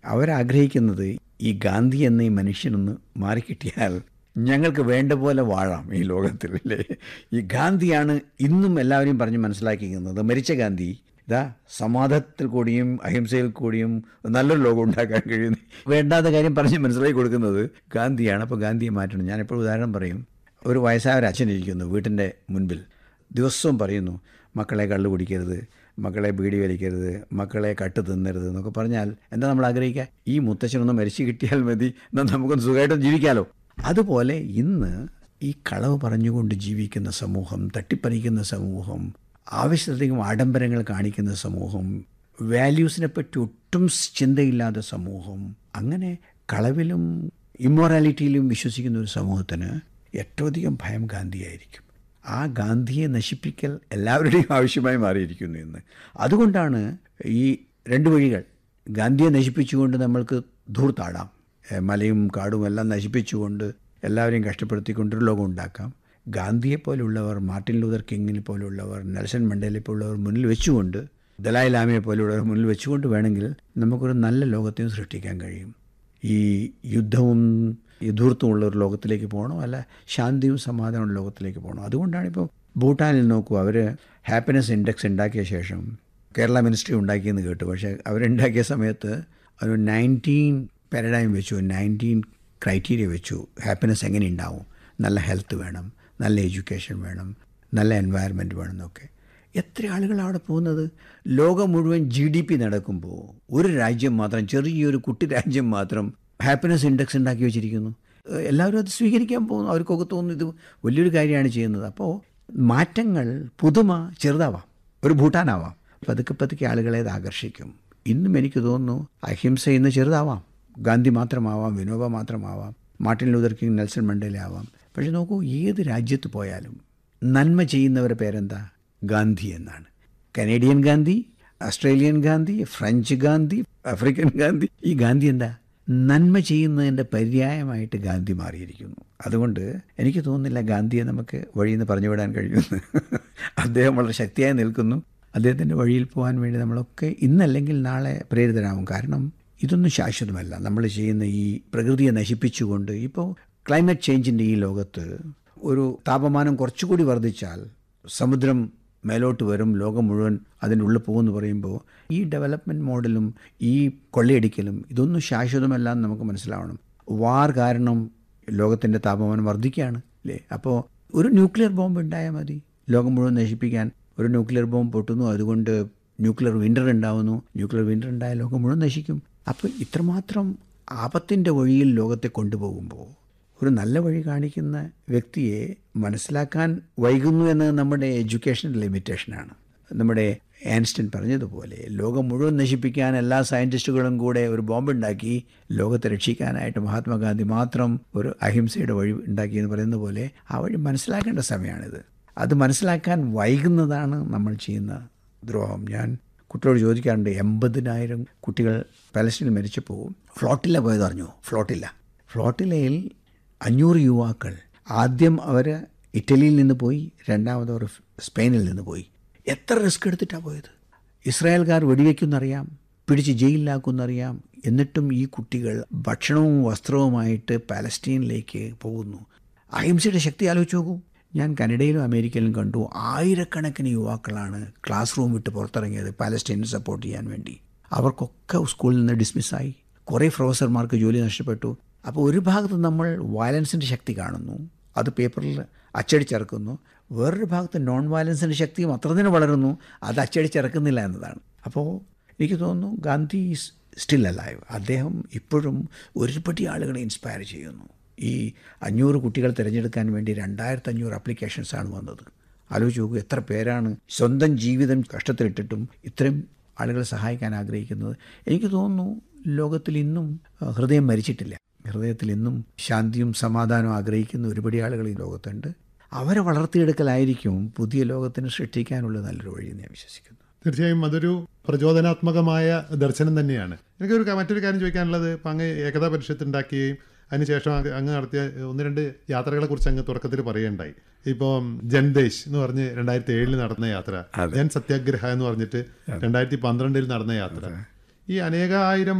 അവരാഗ്രഹിക്കുന്നത് ഈ ഗാന്ധി എന്ന ഈ മനുഷ്യനൊന്ന് മാറിക്കിട്ടിയാൽ ഞങ്ങൾക്ക് വേണ്ട പോലെ വാഴാം ഈ ലോകത്തിൽ അല്ലേ ഈ ഗാന്ധിയാണ് ഇന്നും എല്ലാവരെയും പറഞ്ഞ് മനസ്സിലാക്കിക്കുന്നത് മരിച്ച ഗാന്ധി ഇതാ സമാധാനത്തിൽ കൂടിയും അഹിംസയിൽ കൂടിയും നല്ലൊരു ലോകം ഉണ്ടാക്കാൻ കഴിയുന്നു വേണ്ടാത്ത കാര്യം പറഞ്ഞ് മനസ്സിലാക്കി കൊടുക്കുന്നത് ഗാന്ധിയാണ് അപ്പോൾ ഗാന്ധിയെ മാറ്റണം ഞാനെപ്പോഴും ഉദാഹരണം പറയും ഒരു വയസ്സായ ഒരു അച്ഛൻ ഇരിക്കുന്നു വീട്ടിൻ്റെ മുൻപിൽ ദിവസവും പറയുന്നു മക്കളെ കള്ളു കുടിക്കരുത് മക്കളെ ബീഡി വലിക്കരുത് മക്കളെ കട്ട് തിന്നരുത് എന്നൊക്കെ പറഞ്ഞാൽ എന്താ നമ്മൾ ആഗ്രഹിക്കുക ഈ മുത്തച്ഛനൊന്ന് മരിച്ചു കിട്ടിയാൽ മതി എന്നാൽ നമുക്കൊന്ന് സുഖമായിട്ട് ജീവിക്കാമല്ലോ അതുപോലെ ഇന്ന് ഈ കളവ് പറഞ്ഞുകൊണ്ട് ജീവിക്കുന്ന സമൂഹം തട്ടിപ്പറിക്കുന്ന സമൂഹം ആവശ്യത്തിലധികം ആഡംബരങ്ങൾ കാണിക്കുന്ന സമൂഹം വാല്യൂസിനെ പറ്റി ഒട്ടും ചിന്തയില്ലാത്ത സമൂഹം അങ്ങനെ കളവിലും ഇമ്മോറാലിറ്റിയിലും വിശ്വസിക്കുന്ന ഒരു സമൂഹത്തിന് ഏറ്റവും അധികം ഭയം ഗാന്ധിയായിരിക്കും ആ ഗാന്ധിയെ നശിപ്പിക്കൽ എല്ലാവരുടെയും ആവശ്യമായി മാറിയിരിക്കുന്നു ഇന്ന് അതുകൊണ്ടാണ് ഈ രണ്ട് വഴികൾ ഗാന്ധിയെ നശിപ്പിച്ചുകൊണ്ട് നമ്മൾക്ക് ധൂർത്താടാം ഏ, മലയും കാടും എല്ലാം നശിപ്പിച്ചുകൊണ്ട് എല്ലാവരെയും കഷ്ടപ്പെടുത്തിക്കൊണ്ടൊരു ലോകം ഉണ്ടാക്കാം ഗാന്ധിയെ പോലുള്ളവർ മാർട്ടിൻ ലൂതർ കിങ്ങിനെ പോലുള്ളവർ നെൽസൺ മണ്ടേലെ പോലുള്ളവർ മുന്നിൽ വെച്ചുകൊണ്ട് ദലായ് ലാമയെ പോലുള്ളവർ മുന്നിൽ വെച്ചുകൊണ്ട് വേണമെങ്കിൽ നമുക്കൊരു നല്ല ലോകത്തെയും സൃഷ്ടിക്കാൻ കഴിയും ഈ യുദ്ധവും യഥൂർത്തുമുള്ള ഒരു ലോകത്തിലേക്ക് പോകണോ അല്ല ശാന്തിയും സമാധാനമുള്ള ലോകത്തിലേക്ക് പോകണോ അതുകൊണ്ടാണ് ഇപ്പോൾ ഭൂട്ടാനിൽ നോക്കൂ അവർ ഹാപ്പിനെസ് ഇൻഡെക്സ് ഉണ്ടാക്കിയ ശേഷം കേരള മിനിസ്ട്രി ഉണ്ടാക്കിയെന്ന് കേട്ടു പക്ഷേ അവരുണ്ടാക്കിയ സമയത്ത് ഒരു നയൻറ്റീൻ പാരഡൈം വെച്ചു നയൻറ്റീൻ ക്രൈറ്റീരിയ വെച്ചു ഹാപ്പിനെസ് എങ്ങനെ ഉണ്ടാവും നല്ല ഹെൽത്ത് വേണം നല്ല എഡ്യൂക്കേഷൻ വേണം നല്ല എൻവയറമെൻറ്റ് വേണം എന്നൊക്കെ എത്ര ആളുകളാണ് അവിടെ പോകുന്നത് ലോകം മുഴുവൻ ജി ഡി പി നടക്കുമ്പോൾ ഒരു രാജ്യം മാത്രം ചെറിയൊരു കുട്ടി രാജ്യം മാത്രം ഹാപ്പിനെസ് ഇൻഡെക്സ് ഉണ്ടാക്കി വെച്ചിരിക്കുന്നു ഏഹ് എല്ലാവരും അത് സ്വീകരിക്കാൻ പോകുന്നു അവർക്കൊക്കെ തോന്നുന്നു ഇത് വലിയൊരു കാര്യമാണ് ചെയ്യുന്നത് അപ്പോൾ മാറ്റങ്ങൾ പുതുമ ചെറുതാവാം ഒരു ഭൂട്ടാനാവാം പതുക്കെ പതുക്കെ ആളുകളെ അത് ആകർഷിക്കും ഇന്നും എനിക്ക് തോന്നുന്നു അഹിംസ ഇന്ന് ചെറുതാവാം ഗാന്ധി മാത്രമാവാം വിനോബ മാത്രമാവാം Martin Luther King Nelson Mandela ആവാം പക്ഷെ നോക്കൂ ഏത് രാജ്യത്ത് പോയാലും നന്മ ചെയ്യുന്നവരുടെ പേരെന്താ ഗാന്ധി എന്നാണ് Canadian Gandhi Australian Gandhi French Gandhi African Gandhi ഈ ഗാന്ധി എന്താ നന്മ ചെയ്യുന്നതിൻ്റെ പര്യായമായിട്ട് ഗാന്ധി മാറിയിരിക്കുന്നു അതുകൊണ്ട് എനിക്ക് തോന്നുന്നില്ല ഗാന്ധിയെ നമുക്ക് വഴിയിൽ നിന്ന് പറഞ്ഞു വിടാൻ കഴിയുമെന്ന് അദ്ദേഹം വളരെ ശക്തിയായി നിൽക്കുന്നു അദ്ദേഹത്തിൻ്റെ വഴിയിൽ പോകാൻ വേണ്ടി നമ്മളൊക്കെ ഇന്നല്ലെങ്കിൽ നാളെ പ്രേരിതരാകും കാരണം ഇതൊന്നും ശാശ്വതമല്ല നമ്മൾ ചെയ്യുന്ന ഈ പ്രകൃതിയെ നശിപ്പിച്ചുകൊണ്ട് ഇപ്പോൾ ക്ലൈമറ്റ് ചേഞ്ചിൻ്റെ ഈ ലോകത്ത് ഒരു താപമാനം കുറച്ചുകൂടി വർദ്ധിച്ചാൽ സമുദ്രം മേലോട്ട് വരും ലോകം മുഴുവൻ അതിൻ്റെ ഉള്ളിൽ പോകുമെന്ന് പറയുമ്പോൾ ഈ ഡെവലപ്മെൻറ്റ് മോഡലും ഈ കൊള്ളയടിക്കലും ഇതൊന്നും ശാശ്വതമല്ല എന്ന് നമുക്ക് മനസ്സിലാവണം വാർ കാരണം ലോകത്തിൻ്റെ താപമാനം വർദ്ധിക്കുകയാണ് അല്ലേ അപ്പോൾ ഒരു ന്യൂക്ലിയർ ബോംബ് ഉണ്ടായാൽ മതി ലോകം മുഴുവൻ നശിപ്പിക്കാൻ ഒരു ന്യൂക്ലിയർ ബോംബ് പൊട്ടുന്നു അതുകൊണ്ട് ന്യൂക്ലിയർ വിൻ്റർ ഉണ്ടാവുന്നു ന്യൂക്ലിയർ വിൻ്റർ ഉണ്ടായ ലോകം മുഴുവൻ നശിക്കും അപ്പോൾ ഇത്രമാത്രം ആപത്തിൻ്റെ വഴിയിൽ ലോകത്തെ കൊണ്ടുപോകുമ്പോൾ ഒരു നല്ല വഴി കാണിക്കുന്ന വ്യക്തിയെ മനസ്സിലാക്കാൻ വൈകുന്നു എന്നത് നമ്മുടെ എഡ്യൂക്കേഷൻ ലിമിറ്റേഷനാണ് നമ്മുടെ ആൻസ്റ്റൺ പറഞ്ഞതുപോലെ ലോകം മുഴുവൻ നശിപ്പിക്കാൻ എല്ലാ സയൻറ്റിസ്റ്റുകളും കൂടെ ഒരു ബോംബുണ്ടാക്കി ലോകത്തെ രക്ഷിക്കാനായിട്ട് മഹാത്മാഗാന്ധി മാത്രം ഒരു അഹിംസയുടെ വഴി ഉണ്ടാക്കി എന്ന് പറയുന്ന പോലെ ആ വഴി മനസ്സിലാക്കേണ്ട സമയമാണിത് അത് മനസ്സിലാക്കാൻ വൈകുന്നതാണ് നമ്മൾ ചെയ്യുന്ന ദ്രോഹം ഞാൻ കുട്ടികളോട് ചോദിക്കാറുണ്ട് എൺപതിനായിരം കുട്ടികൾ പാലസ്തീനിൽ മരിച്ചപ്പോൾ ഫ്ലോട്ടില്ല പോയത് അറിഞ്ഞു ഫ്ലോട്ടില്ല ഫ്ലോട്ടിലയിൽ അഞ്ഞൂറ് യുവാക്കൾ ആദ്യം അവർ ഇറ്റലിയിൽ നിന്ന് പോയി രണ്ടാമത് അവർ സ്പെയിനിൽ നിന്ന് പോയി എത്ര റിസ്ക് എടുത്തിട്ടാണ് പോയത് ഇസ്രായേൽക്കാർ വെടിവെക്കുന്നറിയാം പിടിച്ച് ജയിലിലാക്കുമെന്നറിയാം എന്നിട്ടും ഈ കുട്ടികൾ ഭക്ഷണവും വസ്ത്രവുമായിട്ട് പാലസ്റ്റീനിലേക്ക് പോകുന്നു അഹിംസയുടെ ശക്തി ആലോചിച്ച് നോക്കൂ ഞാൻ കനഡയിലും അമേരിക്കയിലും കണ്ടു ആയിരക്കണക്കിന് യുവാക്കളാണ് ക്ലാസ് റൂം വിട്ട് പുറത്തിറങ്ങിയത് പാലസ്റ്റീനെ സപ്പോർട്ട് ചെയ്യാൻ വേണ്ടി അവർക്കൊക്കെ സ്കൂളിൽ നിന്ന് ഡിസ്മിസ്സായി കുറേ പ്രൊഫസർമാർക്ക് ജോലി നഷ്ടപ്പെട്ടു അപ്പോൾ ഒരു ഭാഗത്ത് നമ്മൾ വയലൻസിൻ്റെ ശക്തി കാണുന്നു അത് പേപ്പറിൽ അച്ചടിച്ചിറക്കുന്നു വേറൊരു ഭാഗത്ത് നോൺ വയലൻസിൻ്റെ ശക്തിയും അത്ര തന്നെ വളരുന്നു അത് അച്ചടിച്ചിറക്കുന്നില്ല എന്നതാണ് അപ്പോൾ എനിക്ക് തോന്നുന്നു ഗാന്ധി ഈസ് സ്റ്റിൽ അലൈവ് അദ്ദേഹം ഇപ്പോഴും ഒരുപടി ആളുകളെ ഇൻസ്പയർ ചെയ്യുന്നു ഈ അഞ്ഞൂറ് കുട്ടികൾ തിരഞ്ഞെടുക്കാൻ വേണ്ടി രണ്ടായിരത്തി അഞ്ഞൂറ് ആപ്ലിക്കേഷൻസാണ് വന്നത് ആലോചിച്ച് നോക്കൂ എത്ര പേരാണ് സ്വന്തം ജീവിതം കഷ്ടത്തിലിട്ടിട്ടും ഇത്രയും ആളുകളെ സഹായിക്കാൻ ആഗ്രഹിക്കുന്നത് എനിക്ക് തോന്നുന്നു ലോകത്തിൽ ഇന്നും ആ, ഹൃദയം മരിച്ചിട്ടില്ല ഹൃദയത്തിൽ ഇന്നും ശാന്തിയും സമാധാനവും ആഗ്രഹിക്കുന്ന ഒരുപടി ആളുകൾ ഈ ലോകത്തുണ്ട് അവരെ വളർത്തിയെടുക്കലായിരിക്കും പുതിയ ലോകത്തിന് സൃഷ്ടിക്കാനുള്ള നല്ലൊരു വഴി എന്ന് ഞാൻ വിശ്വസിക്കുന്നു തീർച്ചയായും അതൊരു പ്രചോദനാത്മകമായ ദർശനം തന്നെയാണ് എനിക്കൊരു ക- മറ്റൊരു കാര്യം ചോദിക്കാനുള്ളത് ഇപ്പം അങ്ങ് ഏകതാ പരിഷത്ത് ഉണ്ടാക്കുകയും അതിനുശേഷം അങ്ങ് അങ്ങ് നടത്തിയ ഒന്ന് രണ്ട് യാത്രകളെ കുറിച്ച് അങ്ങ് തുടക്കത്തിൽ പറയുകയുണ്ടായി ഇപ്പം ജൻദേശ് എന്ന് പറഞ്ഞ് രണ്ടായിരത്തി ഏഴിൽ നടന്ന യാത്ര ജൻ സത്യാഗ്രഹ എന്ന് പറഞ്ഞിട്ട് രണ്ടായിരത്തി പന്ത്രണ്ടിൽ നടന്ന യാത്ര ഈ അനേകായിരം